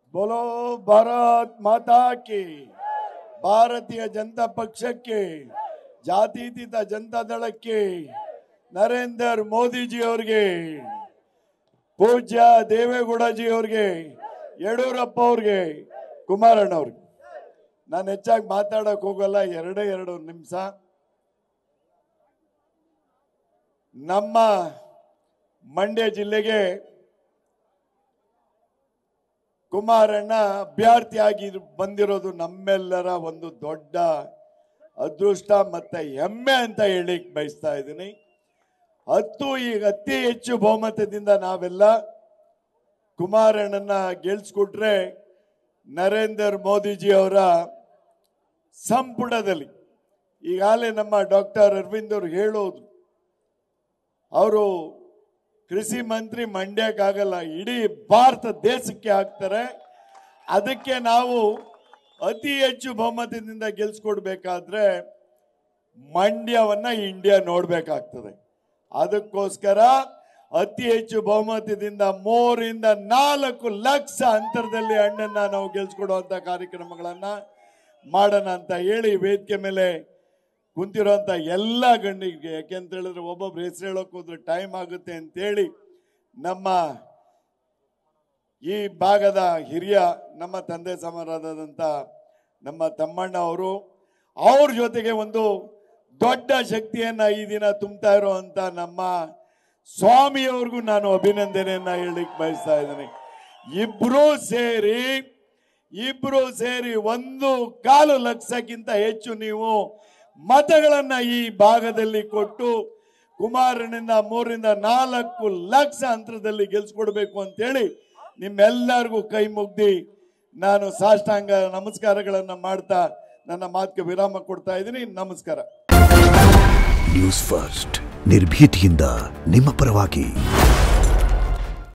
बोलो ಭಾರತ್ ಮಾತಾ ಕಿ ಭಾರತೀಯ ಜನತಾ ಪಕ್ಷಕ್ಕೆ ಜಾತ್ಯತೀತ ಜನತಾ ದಳಕ್ಕೆ ನರೇಂದ್ರ ಮೋದಿಜಿ ಅವ್ರಿಗೆ ಪೂಜ್ಯ ದೇವೇಗೌಡಜಿ ಅವ್ರಿಗೆ ಯಡಿಯೂರಪ್ಪ ಅವ್ರಿಗೆ ಕುಮಾರಣ್ಣ ಅವ್ರಿಗೆ ನಾನು ಹೆಚ್ಚಾಗಿ ಮಾತಾಡಕ್ ಹೋಗಲ್ಲ ಎರಡೇ ಎರಡು ನಿಮಿಷ ನಮ್ಮ ಮಂಡ್ಯ ಜಿಲ್ಲೆಗೆ ಕುಮಾರಣ್ಣ ಅಭ್ಯರ್ಥಿಯಾಗಿ ಬಂದಿರೋದು ನಮ್ಮೆಲ್ಲರ ಒಂದು ದೊಡ್ಡ ಅದೃಷ್ಟ ಮತ್ತೆ ಹೆಮ್ಮೆ ಅಂತ ಹೇಳಿಕ್ ಬಯಸ್ತಾ ಇದ್ದೀನಿ ಹತ್ತು ಈಗ ಅತಿ ಹೆಚ್ಚು ಬಹುಮತದಿಂದ ನಾವೆಲ್ಲ ಕುಮಾರಣ್ಣನ ಗೆಲ್ಸ್ಕೊಟ್ರೆ ನರೇಂದ್ರ ಮೋದಿಜಿ ಅವರ ಸಂಪುಟದಲ್ಲಿ ಈಗಾಗಲೇ ನಮ್ಮ ಡಾಕ್ಟರ್ ಅರವಿಂದ್ ಅವರು ಹೇಳೋದು ಅವರು ಕೃಷಿ ಮಂತ್ರಿ ಮಂಡ್ಯಕ್ಕಾಗಲ್ಲ ಇಡೀ ಭಾರತ ದೇಶಕ್ಕೆ ಹಾಕ್ತಾರೆ ಅದಕ್ಕೆ ನಾವು ಅತಿ ಹೆಚ್ಚು ಬಹುಮತದಿಂದ ಗೆಲ್ಸ್ಕೊಡ್ಬೇಕಾದ್ರೆ ಮಂಡ್ಯವನ್ನ ಇಂಡಿಯಾ ನೋಡ್ಬೇಕಾಗ್ತದೆ ಅದಕ್ಕೋಸ್ಕರ ಅತಿ ಹೆಚ್ಚು ಬಹುಮತದಿಂದ ಮೂರಿಂದ ನಾಲ್ಕು ಲಕ್ಷ ಅಂತರದಲ್ಲಿ ಹಣ್ಣನ್ನ ನಾವು ಗೆಲ್ಸ್ಕೊಡುವಂತ ಕಾರ್ಯಕ್ರಮಗಳನ್ನ ಮಾಡೋಣ ಅಂತ ಹೇಳಿ ವೇದಿಕೆ ಮೇಲೆ ಕುಂತಿರುವಂತ ಎಲ್ಲ ಗಣ್ಣಿಗೆ ಯಾಕೆಂತ ಹೇಳಿದ್ರೆ ಒಬ್ಬೊಬ್ರು ಹೆಸರು ಹೇಳೋಕೆ ಹೋದ್ರೆ ಟೈಮ್ ಆಗುತ್ತೆ ಅಂತೇಳಿ ನಮ್ಮ ಈ ಭಾಗದ ಹಿರಿಯ ನಮ್ಮ ತಂದೆ ಸಮಾನರಾದಂಥ ನಮ್ಮ ತಮ್ಮಣ್ಣ ಅವರು ಅವ್ರ ಜೊತೆಗೆ ಒಂದು ದೊಡ್ಡ ಶಕ್ತಿಯನ್ನ ಈ ದಿನ ತುಂಬ್ತಾ ಇರುವಂತ ನಮ್ಮ ಸ್ವಾಮಿಯವ್ರಿಗೂ ನಾನು ಅಭಿನಂದನೆಯನ್ನ ಹೇಳಲಿಕ್ಕೆ ಬಯಸ್ತಾ ಇದ್ದೀನಿ ಇಬ್ರು ಸೇರಿ ಇಬ್ರು ಸೇರಿ ಒಂದು ಕಾಲು ಲಕ್ಷಕ್ಕಿಂತ ಹೆಚ್ಚು ನೀವು ಮತಗಳನ್ನ ಈ ಭಾಗದಲ್ಲಿ ಕೊಟ್ಟು ಕುಮಾರನಿಂದ ಮೂರರಿಂದ ನಾಲ್ಕು ಲಕ್ಷ ಅಂತರದಲ್ಲಿ ಗೆಲ್ಸ್ಕೊಡ್ಬೇಕು ಅಂತೇಳಿ ನಿಮ್ಮೆಲ್ಲರಿಗೂ ಕೈ ಮುಗ್ದಿ ನಾನು ಸಾಷ್ಟಾಂಗ ನಮಸ್ಕಾರಗಳನ್ನ ಮಾಡ್ತಾ ನನ್ನ ಮಾತಿಗೆ ವಿರಾಮ ಕೊಡ್ತಾ ಇದ್ದೀನಿ ನಮಸ್ಕಾರ ನ್ಯೂಸ್ ಫಸ್ಟ್ ನಿರ್ಭೀತಿಯಿಂದ ನಿಮ್ಮ ಪರವಾಗಿ